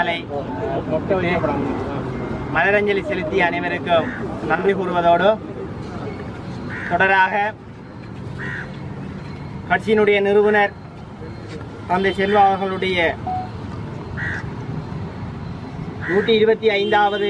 மாலை மலரஞ்சலி செலுத்திய அனைவருக்கும் நன்றி கூறுவதோடு தொடராக கட்சியினுடைய நிறுவனர் தந்தை செல்வா அவர்களுடைய நூற்றி இருபத்தி ஐந்தாவது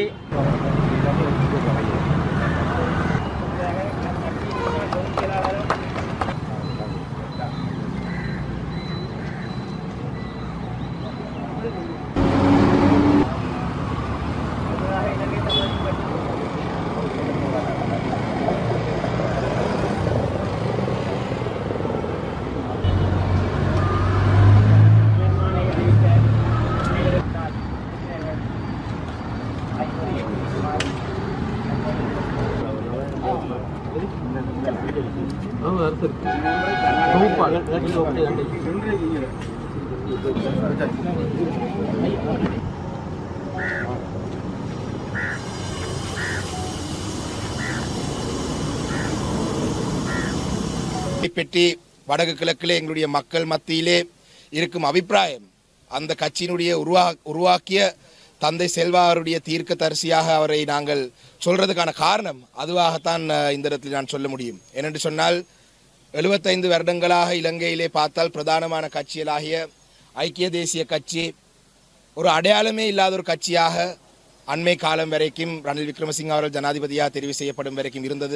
பற்றி வடக்கு கிழக்கிலே எங்களுடைய மக்கள் மத்தியிலே இருக்கும் அபிப்பிராயம் அந்த கட்சியினுடைய உருவா உருவாக்கிய தந்தை செல்வா அவருடைய தீர்க்க தரிசியாக அவரை நாங்கள் சொல்றதுக்கான காரணம் அதுவாகத்தான் அஹ், இந்த இடத்தில் நான் சொல்ல முடியும் ஏனென்று சொன்னால் எழுபத்தைந்து வருடங்களாக இலங்கையிலே பார்த்தால் பிரதானமான கட்சிகளாகிய ஐக்கிய தேசிய கட்சி ஒரு அடையாளமே இல்லாத ஒரு கட்சியாக அண்மை காலம் வரைக்கும் ரணில் விக்ரமசிங்க அவர்கள் ஜனாதிபதியாக தெரிவு செய்யப்படும் வரைக்கும் இருந்தது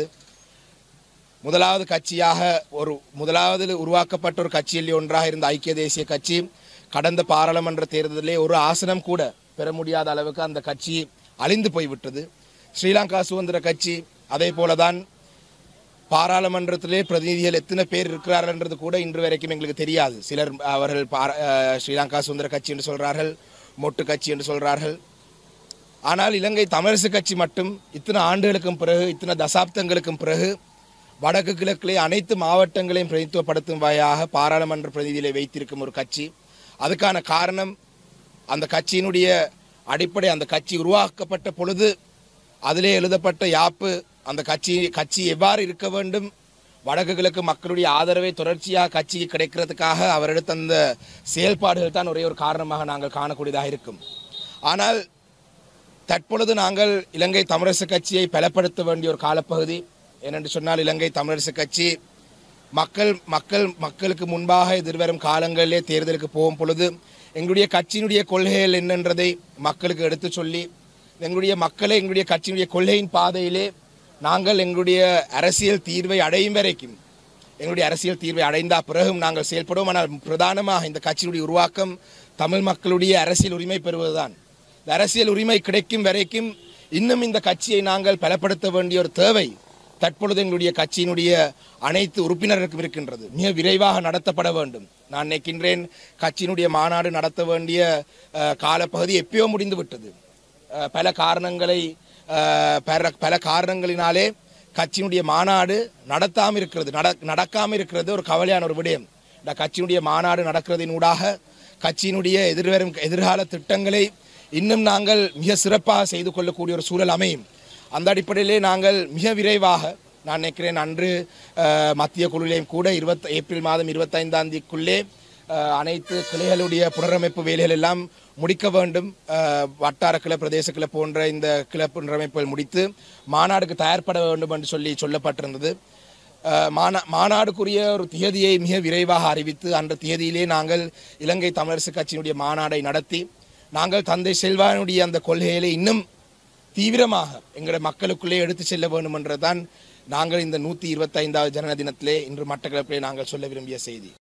முதலாவது கட்சியாக ஒரு முதலாவது உருவாக்கப்பட்ட ஒரு கட்சியில் ஒன்றாக இருந்த ஐக்கிய தேசிய கட்சி கடந்த பாராளுமன்ற தேர்தலிலே ஒரு ஆசனம் கூட பெற முடியாத அளவுக்கு அந்த கட்சி அழிந்து போய்விட்டது ஸ்ரீலங்கா சுதந்திர கட்சி அதே போலதான் பாராளுமன்றத்திலே பிரதிநிதிகள் எத்தனை பேர் இருக்கிறார்கள்ன்றது கூட இன்று வரைக்கும் எங்களுக்கு தெரியாது சிலர் அவர்கள் பாரா- அஹ் ஸ்ரீலங்கா சுதந்திர கட்சி என்று சொல்றார்கள் மொட்டு கட்சி என்று சொல்றார்கள் ஆனால் இலங்கை தமிழரசு கட்சி மட்டும் இத்தனை ஆண்டுகளுக்கும் பிறகு இத்தனை தசாப்தங்களுக்கும் பிறகு வடக்கு கிழக்கிலே அனைத்து மாவட்டங்களையும் பிரதித்துவப்படுத்தும் வகையாக பாராளுமன்ற பிரதிநிதிகளை வைத்திருக்கும் ஒரு கட்சி அதுக்கான காரணம் அந்த கட்சியினுடைய அடிப்படை அந்த கட்சி உருவாக்கப்பட்ட பொழுது அதிலே எழுதப்பட்ட யாப்பு அந்த கட்சி கட்சி எவ்வாறு இருக்க வேண்டும் வடக்கு கிழக்கு மக்களுடைய ஆதரவை தொடர்ச்சியாக கட்சிக்கு கிடைக்கிறதுக்காக அவர் எடுத்த அந்த செயல்பாடுகள் தான் ஒரே ஒரு காரணமாக நாங்கள் காணக்கூடியதாக இருக்கும் ஆனால் தற்பொழுது நாங்கள் இலங்கை தமிழரசு கட்சியை பலப்படுத்த வேண்டிய ஒரு காலப்பகுதி ஏனென்று சொன்னால் இலங்கை தமிழரசு கட்சி மக்கள் மக்கள் மக்களுக்கு முன்பாக எதிர்வரும் காலங்களிலே தேர்தலுக்கு போகும் பொழுது எங்களுடைய கட்சியினுடைய கொள்கைகள் என்னன்றதை மக்களுக்கு எடுத்து சொல்லி எங்களுடைய மக்களை எங்களுடைய கட்சியினுடைய கொள்கையின் பாதையிலே நாங்கள் எங்களுடைய அரசியல் தீர்வை அடையும் வரைக்கும் எங்களுடைய அரசியல் தீர்வை அடைந்த பிறகும் நாங்கள் செயல்படுவோம் ஆனால் பிரதானமாக இந்த கட்சியினுடைய உருவாக்கம் தமிழ் மக்களுடைய அரசியல் உரிமை பெறுவதுதான் இந்த அரசியல் உரிமை கிடைக்கும் வரைக்கும் இன்னும் இந்த கட்சியை நாங்கள் பலப்படுத்த வேண்டிய ஒரு தேவை தற்பொழுது எங்களுடைய கட்சியினுடைய அனைத்து உறுப்பினர்களுக்கும் இருக்கின்றது மிக விரைவாக நடத்தப்பட வேண்டும் நான் நினைக்கின்றேன் கட்சியினுடைய மாநாடு நடத்த வேண்டிய அஹ், காலப்பகுதி எப்பயோ முடிந்து விட்டது அஹ், பல காரணங்களை அஹ், பல பல காரணங்களினாலே கட்சியினுடைய மாநாடு நடத்தாமல் இருக்கிறது நட நடக்காமல் இருக்கிறது ஒரு கவலையான ஒரு விடயம் இந்த கட்சியினுடைய மாநாடு நடக்கிறதினூடாக கட்சியினுடைய எதிர்வரும் எதிர்கால திட்டங்களை இன்னும் நாங்கள் மிக சிறப்பாக செய்து கொள்ளக்கூடிய ஒரு சூழல் அமையும் அந்த அடிப்படையிலே நாங்கள் மிக விரைவாக நான் நினைக்கிறேன் அன்று அஹ், மத்திய குழுவிலையும் கூட இருபத் ஏப்ரல் மாதம் இருபத்தைந்தாம் தேதிக்குள்ளே அஹ், அனைத்து கிளைகளுடைய புனரமைப்பு வேலைகள் எல்லாம் முடிக்க வேண்டும் அஹ், வட்டார கிளை பிரதேச கிளை போன்ற இந்த கிளை புனரமைப்புகள் முடித்து மாநாடுக்கு தயார்பட வேண்டும் என்று சொல்லி சொல்லப்பட்டிருந்தது அஹ், மாநா மாநாடுக்குரிய ஒரு தியதியை மிக விரைவாக அறிவித்து அந்த தியதியிலே நாங்கள் இலங்கை தமிழரசு கட்சியினுடைய மாநாடை நடத்தி நாங்கள் தந்தை செல்வானுடைய அந்த கொள்கைகளை இன்னும் தீவிரமாக எங்களுடைய மக்களுக்குள்ளே எடுத்து செல்ல வேண்டும் என்றுதான் நாங்கள் இந்த நூற்றி இருபத்தைந்தாவது ஜனன தினத்திலே இன்று மட்டக்களப்பிலே நாங்கள் சொல்ல விரும்பிய செய்தி